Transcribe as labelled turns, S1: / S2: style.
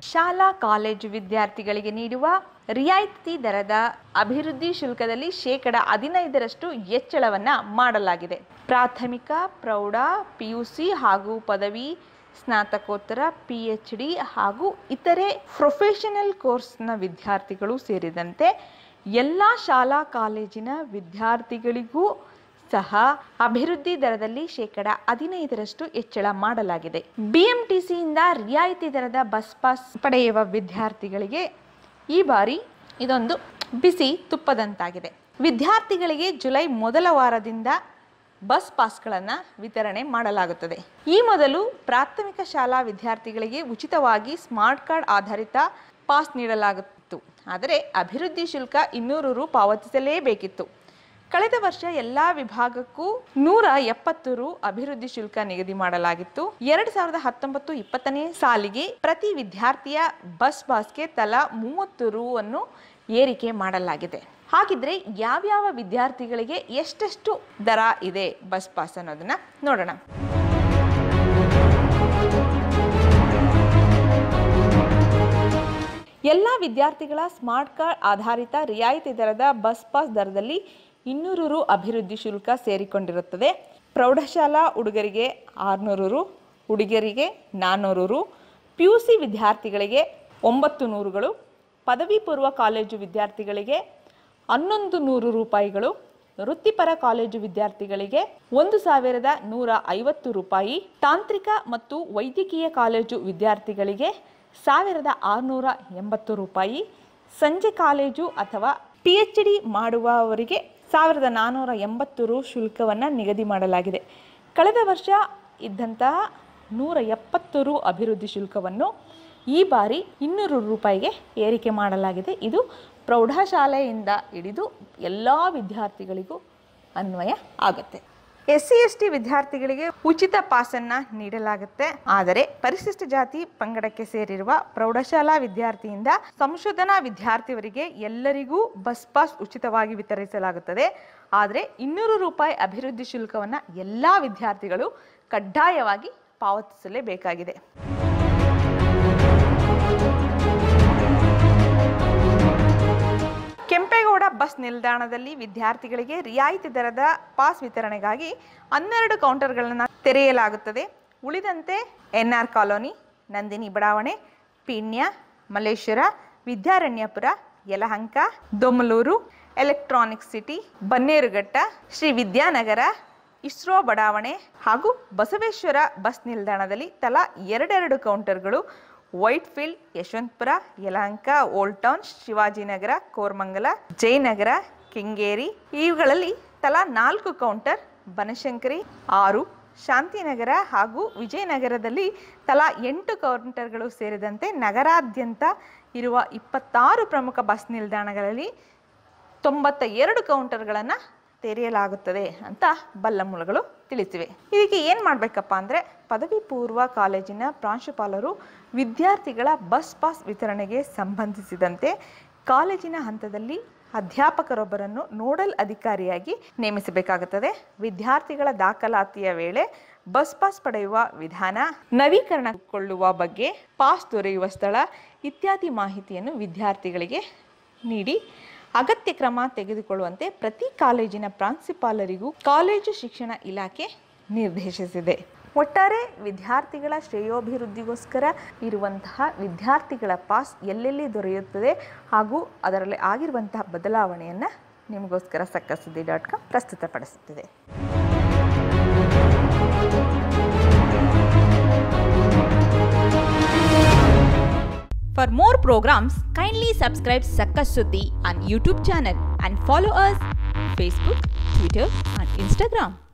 S1: ಶಾಲಾ ಕಾಲೇಜು ವಿದ್ಯಾರ್ಥಿಗಳಿಗೆ ನೀಡುವ ರಿಯಾಯಿತಿ ದರದ ಅಭಿವೃದ್ಧಿ ಶುಲ್ಕದಲ್ಲಿ ಶೇಕಡ ಹದಿನೈದರಷ್ಟು ಹೆಚ್ಚಳವನ್ನು ಮಾಡಲಾಗಿದೆ ಪ್ರಾಥಮಿಕ ಪ್ರೌಢ ಪಿಯುಸಿ ಹಾಗೂ ಪದವಿ ಸ್ನಾತಕೋತ್ತರ ಪಿ ಎಚ್ ಡಿ ಹಾಗೂ ಇತರೆ ಪ್ರೊಫೆಷನಲ್ ಕೋರ್ಸ್ನ ವಿದ್ಯಾರ್ಥಿಗಳು ಸೇರಿದಂತೆ ಎಲ್ಲ ಶಾಲಾ ಕಾಲೇಜಿನ ವಿದ್ಯಾರ್ಥಿಗಳಿಗೂ ಸಹ ಅಭಿವೃದ್ಧಿ ದರದಲ್ಲಿ ಶೇಕಡ ಹದಿನೈದರಷ್ಟು ಹೆಚ್ಚಳ ಮಾಡಲಾಗಿದೆ ಬಿಎಂಟಿಸಿಯಿಂದ ರಿಯಾಯಿತಿ ದರದ ಬಸ್ ಪಾಸ್ ಪಡೆಯುವ ವಿದ್ಯಾರ್ಥಿಗಳಿಗೆ ಈ ಬಾರಿ ಇದೊಂದು ಬಿಸಿ ತುಪ್ಪದಂತಾಗಿದೆ ವಿದ್ಯಾರ್ಥಿಗಳಿಗೆ ಜುಲೈ ಮೊದಲ ವಾರದಿಂದ ಬಸ್ ಪಾಸ್ಗಳನ್ನು ವಿತರಣೆ ಮಾಡಲಾಗುತ್ತದೆ ಈ ಮೊದಲು ಪ್ರಾಥಮಿಕ ಶಾಲಾ ವಿದ್ಯಾರ್ಥಿಗಳಿಗೆ ಉಚಿತವಾಗಿ ಸ್ಮಾರ್ಟ್ ಕಾರ್ಡ್ ಆಧಾರಿತ ಪಾಸ್ ನೀಡಲಾಗುತ್ತಿತ್ತು ಆದರೆ ಅಭಿವೃದ್ಧಿ ಶುಲ್ಕ ಇನ್ನೂರು ರು ಪಾವತಿಸಲೇಬೇಕಿತ್ತು ಕಳೆದ ವರ್ಷ ಎಲ್ಲ ವಿಭಾಗಕ್ಕೂ ನೂರ ಎಪ್ಪತ್ತು ರು ಅಭಿವೃದ್ಧಿ ಶುಲ್ಕ ನಿಗದಿ ಮಾಡಲಾಗಿತ್ತು ಎರಡು ಸಾವಿರದ ಹತ್ತೊಂಬತ್ತು ಇಪ್ಪತ್ತನೇ ಸಾಲಿಗೆ ಪ್ರತಿ ವಿದ್ಯಾರ್ಥಿಯ ಬಸ್ ಪಾಸ್ಗೆ ತಲಾ ಮೂವತ್ತು ರು ಅನ್ನು ಏರಿಕೆ ಮಾಡಲಾಗಿದೆ ಹಾಗಿದ್ರೆ ಯಾವ್ಯಾವ ವಿದ್ಯಾರ್ಥಿಗಳಿಗೆ ಎಷ್ಟೆಷ್ಟು ದರ ಇದೆ ಬಸ್ ಪಾಸ್ ಅನ್ನೋದನ್ನ ನೋಡೋಣ ಎಲ್ಲ ವಿದ್ಯಾರ್ಥಿಗಳ ಸ್ಮಾರ್ಟ್ ಕಾರ್ಡ್ ಆಧಾರಿತ ರಿಯಾಯಿತಿ ದರದ ಬಸ್ ಪಾಸ್ ದರದಲ್ಲಿ ಇನ್ನೂರು ರು ಅಭಿವೃದ್ಧಿ ಶುಲ್ಕ ಸೇರಿಕೊಂಡಿರುತ್ತದೆ ಪ್ರೌಢಶಾಲಾ ಹುಡುಗರಿಗೆ ಆರುನೂರು ರು ಹುಡುಗಿಯರಿಗೆ ನಾನ್ನೂರು ರು ಪಿ ಯು ಸಿ ವಿದ್ಯಾರ್ಥಿಗಳಿಗೆ ಒಂಬತ್ತು ನೂರುಗಳು ಪದವಿ ಪೂರ್ವ ಕಾಲೇಜು ವಿದ್ಯಾರ್ಥಿಗಳಿಗೆ ಹನ್ನೊಂದು ನೂರು ರೂಪಾಯಿಗಳು ವೃತ್ತಿಪರ ಕಾಲೇಜು ವಿದ್ಯಾರ್ಥಿಗಳಿಗೆ ಒಂದು ಸಾವಿರದ ನೂರ ಐವತ್ತು ರೂಪಾಯಿ ತಾಂತ್ರಿಕ ಮತ್ತು ವೈದ್ಯಕೀಯ ಕಾಲೇಜು ವಿದ್ಯಾರ್ಥಿಗಳಿಗೆ ಸಾವಿರದ ಆರುನೂರ ಎಂಬತ್ತು ರೂಪಾಯಿ ಸಂಜೆ ಕಾಲೇಜು ಅಥವಾ ಪಿ ಎಚ್ ಡಿ ಮಾಡುವವರಿಗೆ ಸಾವಿರದ ನಾನ್ನೂರ ಎಂಬತ್ತು ರು ಶುಲ್ಕವನ್ನು ನಿಗದಿ ಮಾಡಲಾಗಿದೆ ಕಳೆದ ವರ್ಷ ಇದ್ದಂತಹ ನೂರ ಎಪ್ಪತ್ತು ರು ಅಭಿವೃದ್ಧಿ ಶುಲ್ಕವನ್ನು ಈ ಬಾರಿ ಇನ್ನೂರು ರೂಪಾಯಿಗೆ ಏರಿಕೆ ಮಾಡಲಾಗಿದೆ ಇದು ಪ್ರೌಢಶಾಲೆಯಿಂದ ಹಿಡಿದು ಎಲ್ಲ ವಿದ್ಯಾರ್ಥಿಗಳಿಗೂ ಅನ್ವಯ ಆಗುತ್ತೆ ಎಸ್ ಸಿ ಎಸ್ ಟಿ ವಿದ್ಯಾರ್ಥಿಗಳಿಗೆ ಉಚಿತ ಪಾಸನ್ನು ನೀಡಲಾಗುತ್ತೆ ಆದರೆ ಪರಿಶಿಷ್ಟ ಜಾತಿ ಪಂಗಡಕ್ಕೆ ಸೇರಿರುವ ಪ್ರೌಢಶಾಲಾ ವಿದ್ಯಾರ್ಥಿಯಿಂದ ಸಂಶೋಧನಾ ವಿದ್ಯಾರ್ಥಿಯವರಿಗೆ ಎಲ್ಲರಿಗೂ ಬಸ್ ಪಾಸ್ ಉಚಿತವಾಗಿ ವಿತರಿಸಲಾಗುತ್ತದೆ ಆದರೆ ಇನ್ನೂರು ರೂಪಾಯಿ ಅಭಿವೃದ್ಧಿ ಶುಲ್ಕವನ್ನು ಎಲ್ಲ ವಿದ್ಯಾರ್ಥಿಗಳು ಕಡ್ಡಾಯವಾಗಿ ಪಾವತಿಸಲೇಬೇಕಾಗಿದೆ ಕೆಂಪೇಗೌಡ ಬಸ್ ನಿಲ್ದಾಣದಲ್ಲಿ ವಿದ್ಯಾರ್ಥಿಗಳಿಗೆ ರಿಯಾಯಿತಿ ದರದ ಪಾಸ್ ವಿತರಣೆಗಾಗಿ ಹನ್ನೆರಡು ಕೌಂಟರ್ಗಳನ್ನು ತೆರೆಯಲಾಗುತ್ತದೆ ಉಳಿದಂತೆ ಎನ್ ಆರ್ ಕಾಲೋನಿ ನಂದಿನಿ ಬಡಾವಣೆ Peenya Malleshwara Vidyaranyapura Yelahanka Domlur electronic city Bannerghatta Sri Vidyanagara ISRO ಬಡಾವಣೆ ಹಾಗೂ ಬಸವೇಶ್ವರ ಬಸ್ ನಿಲ್ದಾಣದಲ್ಲಿ ತಲಾ ಎರಡೆರಡು ಕೌಂಟರ್ಗಳು Whitefield Yeshwanthpur Yelahanka old town Shivajinagar Koramangala Jayanagar Kengeri ಇವುಗಳಲ್ಲಿ ತಲಾ ನಾಲ್ಕು ಕೌಂಟರ್ ಬನಶಂಕರಿ ಆರು ಶಾಂತಿನಗರ ಹಾಗೂ ವಿಜಯನಗರದಲ್ಲಿ ತಲಾ ಎಂಟು ಕೌಂಟರ್ಗಳು ಸೇರಿದಂತೆ ನಗರಾದ್ಯಂತ ಇರುವ ಇಪ್ಪತ್ತಾರು ಪ್ರಮುಖ ಬಸ್ ನಿಲ್ದಾಣಗಳಲ್ಲಿ ತೊಂಬತ್ತ ಎರಡು ಕೌಂಟರ್ಗಳನ್ನು ತೆರೆಯಲಾಗುತ್ತದೆ ಅಂತ ಬಲ್ಲ ಮೂಲಗಳು ತಿಳಿಸಿವೆ ಇದಕ್ಕೆ ಏನು ಮಾಡಬೇಕಪ್ಪ ಅಂದರೆ ಪದವಿ ಪೂರ್ವ ಕಾಲೇಜಿನ ಪ್ರಾಂಶುಪಾಲರು ವಿದ್ಯಾರ್ಥಿಗಳ ಬಸ್ ಪಾಸ್ ವಿತರಣೆಗೆ ಸಂಬಂಧಿಸಿದಂತೆ ಕಾಲೇಜಿನ ಹಂತದಲ್ಲಿ ಅಧ್ಯಾಪಕರೊಬ್ಬರನ್ನು ನೋಡಲ್ ಅಧಿಕಾರಿಯಾಗಿ ನೇಮಿಸಬೇಕಾಗುತ್ತದೆ ವಿದ್ಯಾರ್ಥಿಗಳ ದಾಖಲಾತಿಯ ವೇಳೆ ಬಸ್ ಪಾಸ್ ಪಡೆಯುವ ವಿಧಾನ ನವೀಕರಣಗೊಳ್ಳುವ ಬಗ್ಗೆ ಪಾಸ್ ದೊರೆಯುವ ಸ್ಥಳ ಇತ್ಯಾದಿ ಮಾಹಿತಿಯನ್ನು ವಿದ್ಯಾರ್ಥಿಗಳಿಗೆ ನೀಡಿ ಅಗತ್ಯ ಕ್ರಮ ತೆಗೆದುಕೊಳ್ಳುವಂತೆ ಪ್ರತಿ ಕಾಲೇಜಿನ ಪ್ರಾಂಶುಪಾಲರಿಗೂ ಕಾಲೇಜು ಶಿಕ್ಷಣ ಇಲಾಖೆ ನಿರ್ದೇಶಿಸಿದೆ ಒಟ್ಟಾರೆ ವಿದ್ಯಾರ್ಥಿಗಳ ಶ್ರೇಯೋಭಿವೃದ್ಧಿಗೋಸ್ಕರ ಇರುವಂತಹ ವಿದ್ಯಾರ್ಥಿಗಳ ಪಾಸ್ ಎಲ್ಲೆಲ್ಲಿ ದೊರೆಯುತ್ತದೆ ಹಾಗೂ ಅದರಲ್ಲಿ ಆಗಿರುವಂತಹ ಬದಲಾವಣೆಯನ್ನು ನಿಮಗೋಸ್ಕರ ಸಕ್ಕ ಸುದ್ದಿ ಡಾಟ್ ಕಾಮ್ ಪ್ರಸ್ತುತಪಡಿಸುತ್ತಿದೆ
S2: For more programs, kindly subscribe Sakkas Suddhi on YouTube channel and follow us Facebook, Twitter and Instagram.